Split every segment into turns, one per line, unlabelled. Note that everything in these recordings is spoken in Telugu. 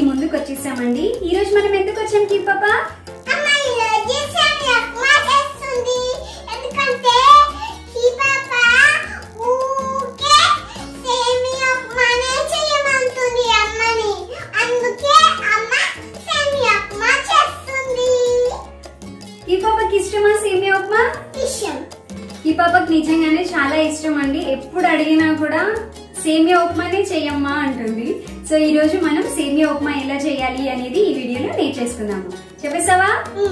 ముందుకు వచ్చేసామండి ఈ రోజు మనం ఎందుకు వచ్చాం కీ పాప
అమ్మ ఈరోజు సేమియా ఉప్మా చేస్తుంది ఎందుకంటే ఈ పాప ఊకే సేమియా ఉప్మానే చేయమంటుంది అమ్మని అందుకే అమ్మ సేమియా ఉప్మా చేస్తుంది
ఈ పాపకి ఇష్టమా సేమియా ఉప్మా
ఇష్టం
ఈ పాపకి నిజంగానే చాలా ఇష్టం అండి ఎప్పుడు అడిగినా కూడా సేమియా ఉప్మానే చెయ్యమ్మా అంటుంది సో ఈ రోజు మనం సేమియా ఉప్మా ఎలా చేయాలి అనేది ఈ వీడియోలో నేర్చేసుకుందాము చెప్పేసావా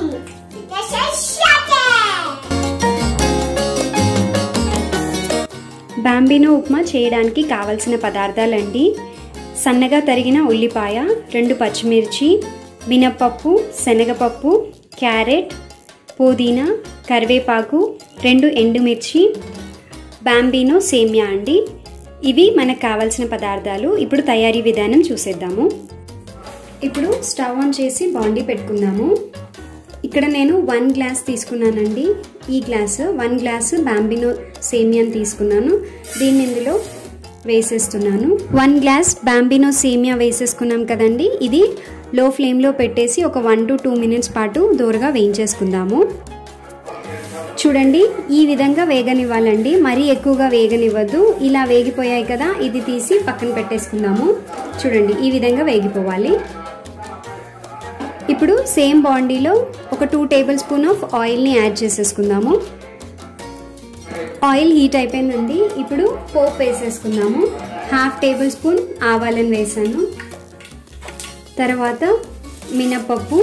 బాంబినో ఉప్మా చేయడానికి కావలసిన పదార్థాలండి సన్నగా తరిగిన ఉల్లిపాయ రెండు పచ్చిమిర్చి మినప్పప్పు శనగపప్పు క్యారెట్ పుదీనా కరివేపాకు రెండు ఎండుమిర్చి బాంబినో సేమియా అండి ఇవి మనకు కావాల్సిన పదార్థాలు ఇప్పుడు తయారీ విధానం చూసేద్దాము ఇప్పుడు స్టవ్ ఆన్ చేసి బాండీ పెట్టుకుందాము ఇక్కడ నేను వన్ గ్లాస్ తీసుకున్నానండి ఈ గ్లాస్ వన్ గ్లాస్ బాంబినో సేమియాని తీసుకున్నాను దీన్ని ఇందులో వేసేస్తున్నాను వన్ గ్లాస్ బాంబినో సేమియా వేసేసుకున్నాం కదండి ఇది లో ఫ్లేమ్లో పెట్టేసి ఒక వన్ టు టూ మినిట్స్ పాటు దూరగా వేయించేసుకుందాము చూడండి ఈ విధంగా వేగనివ్వాలండి మరీ ఎక్కువగా వేగనివ్వద్దు ఇలా వేగిపోయాయి కదా ఇది తీసి పక్కన పెట్టేసుకుందాము చూడండి ఈ విధంగా వేగిపోవాలి ఇప్పుడు సేమ్ బాండీలో ఒక టూ టేబుల్ స్పూన్ ఆఫ్ ఆయిల్ని యాడ్ చేసేసుకుందాము ఆయిల్ హీట్ అయిపోయిందండి ఇప్పుడు పోపు వేసేసుకుందాము హాఫ్ టేబుల్ స్పూన్ ఆవాలను వేసాను తర్వాత మినపప్పు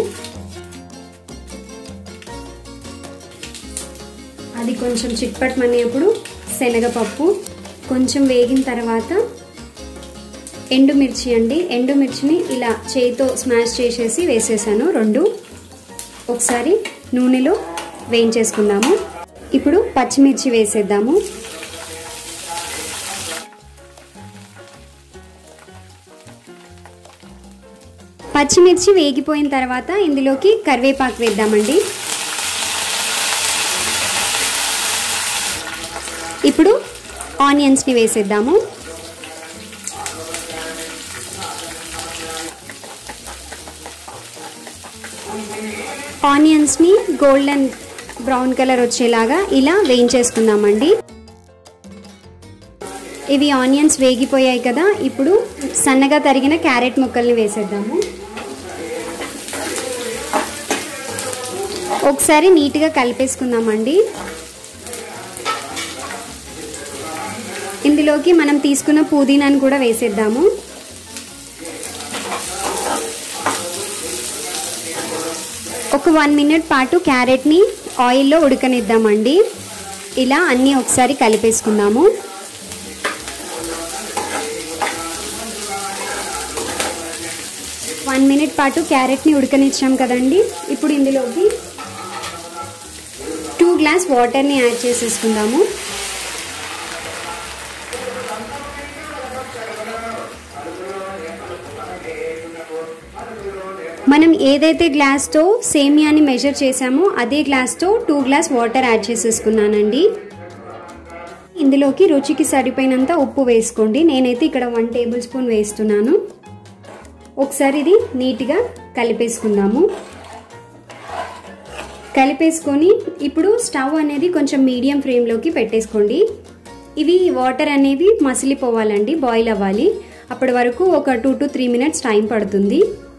అది కొంచెం చిట్పట్మనేప్పుడు శనగపప్పు కొంచెం వేగిన తర్వాత ఎండుమిర్చి అండి ఎండుమిర్చిని ఇలా చేయితో స్మాష్ చేసేసి వేసేసాను రెండు ఒకసారి నూనెలో వేయించేసుకుందాము ఇప్పుడు పచ్చిమిర్చి వేసేద్దాము పచ్చిమిర్చి వేగిపోయిన తర్వాత ఇందులోకి కరివేపాకు వేద్దామండి ఇప్పుడు ఆనియన్స్ని వేసేద్దాము ఆనియన్స్ని గోల్డెన్ బ్రౌన్ కలర్ వచ్చేలాగా ఇలా వేయించేసుకుందామండి ఇవి ఆనియన్స్ వేగిపోయాయి కదా ఇప్పుడు సన్నగా తరిగిన క్యారెట్ ముక్కల్ని వేసేద్దాము ఒకసారి నీట్గా కలిపేసుకుందామండి ఇందులోకి మనం తీసుకున్న పుదీనాను కూడా వేసేద్దాము ఒక వన్ మినిట్ పాటు క్యారెట్ని ఆయిల్లో ఉడకనిద్దామండి ఇలా అన్నీ ఒకసారి కలిపేసుకుందాము వన్ మినిట్ పాటు క్యారెట్ని ఉడకనిచ్చాం కదండి ఇప్పుడు ఇందులోకి టూ గ్లాస్ వాటర్ని యాడ్ చేసేసుకుందాము మనం ఏదైతే గ్లాస్తో సేమియాని మెజర్ చేసామో అదే గ్లాస్తో టూ గ్లాస్ వాటర్ యాడ్ చేసేసుకున్నానండి ఇందులోకి రుచికి సరిపోయినంత ఉప్పు వేసుకోండి నేనైతే ఇక్కడ వన్ టేబుల్ స్పూన్ వేస్తున్నాను ఒకసారి ఇది నీట్గా కలిపేసుకుందాము కలిపేసుకొని ఇప్పుడు స్టవ్ అనేది కొంచెం మీడియం ఫ్లేమ్లోకి పెట్టేసుకోండి ఇవి వాటర్ అనేవి మసిలిపోవాలండి బాయిల్ అవ్వాలి అప్పటి వరకు ఒక two to three minutes time పడుతుంది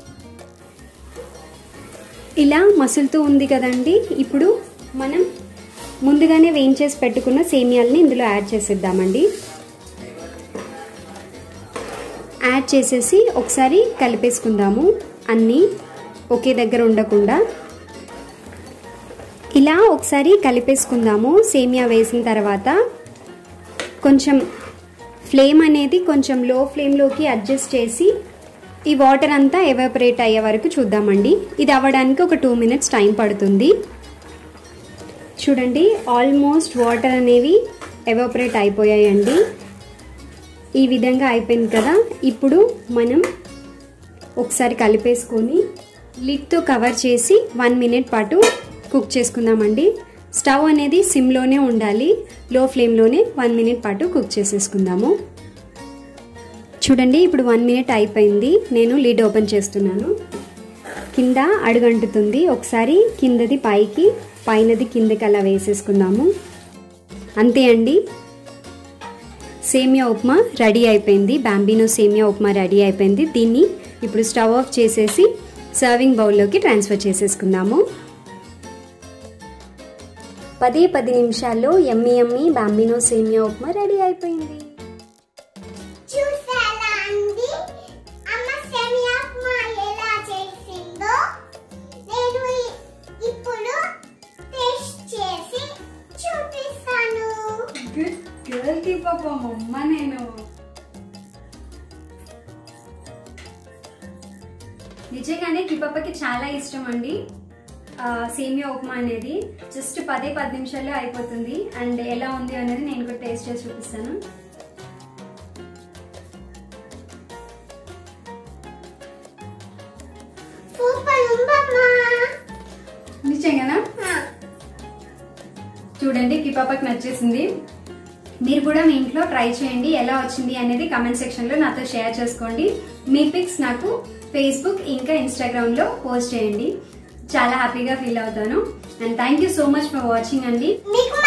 ఇలా మసులుతూ ఉంది కదండి ఇప్పుడు మనం ముందుగానే వేయించేసి పెట్టుకున్న సేమియాల్ని ఇందులో యాడ్ చేసేద్దామండి యాడ్ చేసేసి ఒకసారి కలిపేసుకుందాము అన్నీ ఒకే దగ్గర ఉండకుండా ఇలా ఒకసారి కలిపేసుకుందాము సేమియా వేసిన తర్వాత కొంచెం ఫ్లేమ్ అనేది కొంచెం లో ఫ్లేమ్లోకి అడ్జస్ట్ చేసి ఈ వాటర్ అంతా ఎవాపరేట్ అయ్యే వరకు చూద్దామండి ఇది అవ్వడానికి ఒక టూ మినిట్స్ టైం పడుతుంది చూడండి ఆల్మోస్ట్ వాటర్ అనేవి ఎవాపరేట్ అయిపోయాయండి ఈ విధంగా అయిపోయింది కదా ఇప్పుడు మనం ఒకసారి కలిపేసుకొని లిడ్తో కవర్ చేసి వన్ మినిట్ పాటు కుక్ చేసుకుందామండి స్టవ్ అనేది సిమ్లోనే ఉండాలి లో ఫ్లేమ్లోనే వన్ మినిట్ పాటు కుక్ చేసేసుకుందాము చూడండి ఇప్పుడు వన్ మినిట్ అయిపోయింది నేను లిడ్ ఓపెన్ చేస్తున్నాను కింద అడుగంటుతుంది ఒకసారి కిందది పైకి పైనది కిందకి అలా వేసేసుకుందాము అంతే అండి సేమియా ఉప్మా రెడీ అయిపోయింది బాంబినో సేమియా ఉప్మా రెడీ అయిపోయింది దీన్ని ఇప్పుడు స్టవ్ ఆఫ్ చేసేసి సర్వింగ్ బౌల్లోకి ట్రాన్స్ఫర్ చేసేసుకుందాము పదే పది నిమిషాల్లో ఎమ్మి ఎమ్మి బాంబినో సేమియా ఉప్మా రెడీ అయిపోయింది
చూసారా అండి అమ్మ సేమియా ఉప్మా ఎలా చేసిందో నేను ఇ- ఇప్పుడు టేస్ట్ చేసి చూపిస్తాను
గుడ్ గర్ల్ కి పాపం అమ్మ నేను నిజంగానే కిపప్పకి చాలా ఇష్టం అండి ఆ, సేమియా ఉప్మా అనేది జస్ట్ పదే పది నిమిషాల్లో అయిపోతుంది అండ్ ఎలా ఉంది అనేది నేను కూడా టేస్ట్ చేసి చూపిస్తాను
సూపర్ ఉందమ్మా
నిజంగానా చూడండి కిపాపకి నచ్చేసింది మీరు కూడా మీ ఇంట్లో ట్రై చేయండి ఎలా వచ్చింది అనేది కమెంట్ సెక్షన్ లో నాతో షేర్ చేసుకోండి మీ పిక్స్ నాకు ఫేస్బుక్ ఇంకా ఇన్స్టాగ్రామ్ లో పోస్ట్ చేయండి చాలా హ్యాపీగా ఫీల్ అవుతాను and thank you so much for watching అండి
మీకు